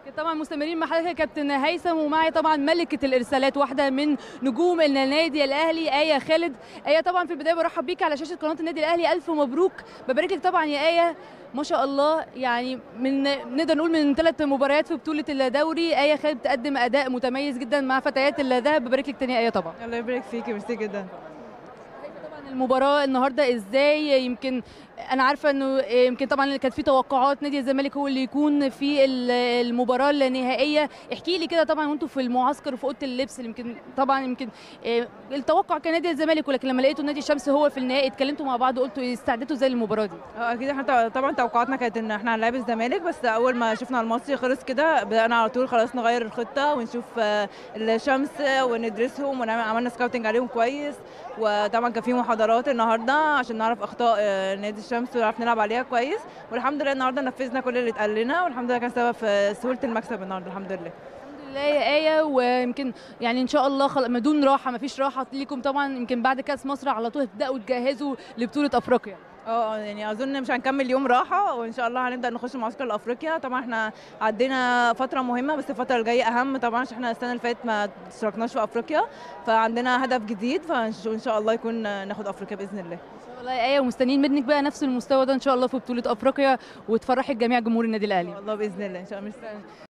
طبعا مستمرين مع حضرتك يا كابتن هيثم ومعي طبعا ملكه الارسالات واحده من نجوم النادي الاهلي ايه خالد ايه طبعا في البدايه برحب بيك على شاشه قناه النادي الاهلي الف مبروك ببارك لك طبعا يا ايه ما شاء الله يعني من نقدر نقول من ثلاث مباريات في بطوله الدوري ايه خالد بتقدم اداء متميز جدا مع فتيات الذهب ببارك لك تاني يا ايه طبعا الله يبارك فيكي ميرسي جدا طبعا المباراه النهارده ازاي يمكن انا عارفه انه يمكن طبعا كانت في توقعات نادي الزمالك هو اللي يكون في المباراه النهائيه احكي لي كده طبعا وانتم في المعسكر وفي اوضه اللبس يمكن طبعا يمكن التوقع كان نادي الزمالك ولكن لما لقيتوا نادي الشمس هو في النهائي اتكلمتوا مع بعض وقلتوا استعدتوا ازاي للمباراه دي اه اكيد احنا طبعا توقعاتنا كانت ان احنا هنلعب الزمالك بس اول ما شفنا الماتش خلص كده بدانا على طول خلاص نغير الخطه ونشوف الشمس وندرسهم وعملنا سكاوتنج عليهم كويس وطبعا كان في محاضرات النهارده عشان نعرف اخطاء نادي الشمس ونعرف نلعب عليها كويس والحمد لله النهارده نفذنا كل اللي اتقال لنا والحمد لله كان سبب في سهوله المكسب النهارده الحمد لله الحمد لله يا ايه ويمكن يعني ان شاء الله خل... بدون راحه ما فيش راحه ليكم طبعا يمكن بعد كاس مصر على طول تبداوا تجهزوا لبطوله افريقيا اه يعني اظن مش هنكمل يوم راحه وان شاء الله هنبدا نخش معسكر لافريقيا طبعا احنا عدينا فتره مهمه بس الفتره الجايه اهم طبعا عشان احنا السنه اللي فاتت ما اشتركناش في افريقيا فعندنا هدف جديد فان شاء الله يكون ناخد افريقيا باذن الله ان شاء الله يا ايه ومستنيين منك بقى نفس المستوى ده ان شاء الله في بطوله افريقيا وتفرحي الجميع جمهور النادي الاهلي ان شاء الله باذن الله ان شاء الله